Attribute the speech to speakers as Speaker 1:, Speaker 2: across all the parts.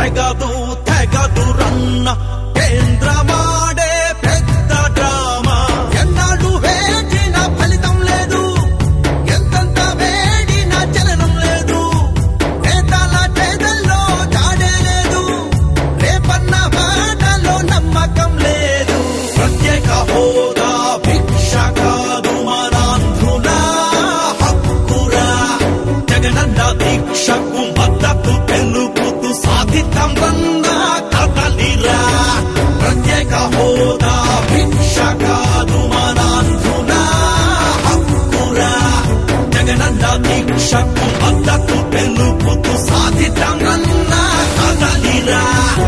Speaker 1: తెగదు తెగదు రన్న కేంద్రమాడే పెద్ద డ్రామా ఎన్నాడు వేచిన ఫలితం లేదు ఎంతంత వేడిన చలనం లేదు నేతల చేతల్లో జాడే లేదు రేపన్న మాటలో నమ్మకం లేదు ప్రత్యేక హోదా భిక్ష కాదు మనాంధ్రుల హక్కురా జగనన్న దీక్షకు మద్దతు తెలుపుతూ సాధితం రన్న కదలిరా ప్రత్యేక హోదా భిక్ష కాదు మనాంధ్రుల హక్కురా జగనన్న దీక్షకు మద్దతు తెలుపుతూ సాధితం రన్న కదలిరా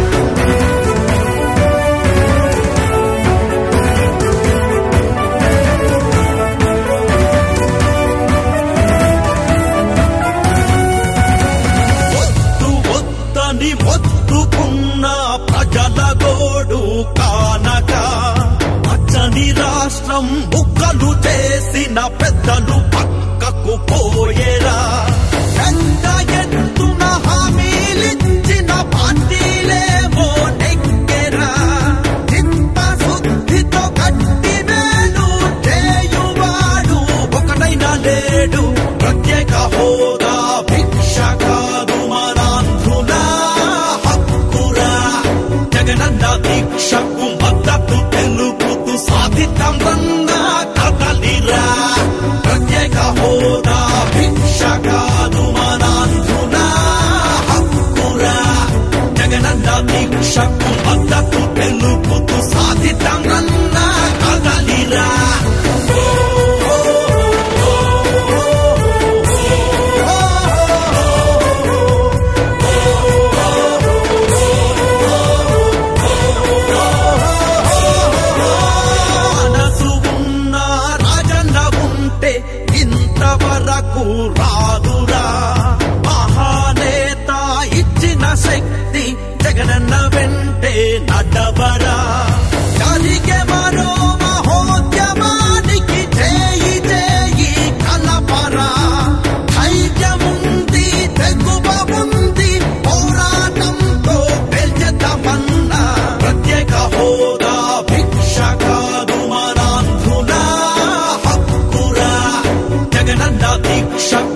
Speaker 1: వద్దు వద్దని మొత్తుకున్న ప్రజల గోడు కానక పచ్చని రాష్ట్రం ముక్కలు చేసిన పెద్దలు పక్కకు పోయేరా గంగ ఎత్తున హామీలిచ్చిన పార్టీలేమో నెగ్గెరా చిత్తశుద్ధితో కట్టి వేలు చేయువాడు ఒకటైనా లేడు ప్రత్యేక హోదా భిక్ష కాదు మనాంధ్రుల హక్కురా జగనన్న దీక్షకు మద్దతు తెలుపుతూ సాధితం రన్న కదలిరా ప్రత్యేక హోదా భిక్ష కాదు మనాంధ్రుల హక్కురా జగనన్న దీక్షకు మద్దతు తెలుపుతూ సాధితం రన్న కదలిరా మనసు ఉన్న రాజన్న ఉంటే ఇంతవరకు రాదురా మహానేత ఇచ్చిన శక్తి జగనన్న వెంటే నడవరా జరిగే మరో మహోద్యమానికి చేయి చేయి కలపరా ధైర్యముంది తెగుబముంది పోరాటంతో గెలిచేద్దామన్నా ప్రత్యేక హోదా భిక్ష కాదు మనాంధ్రుల హక్కురా జగనన్న దీక్షకు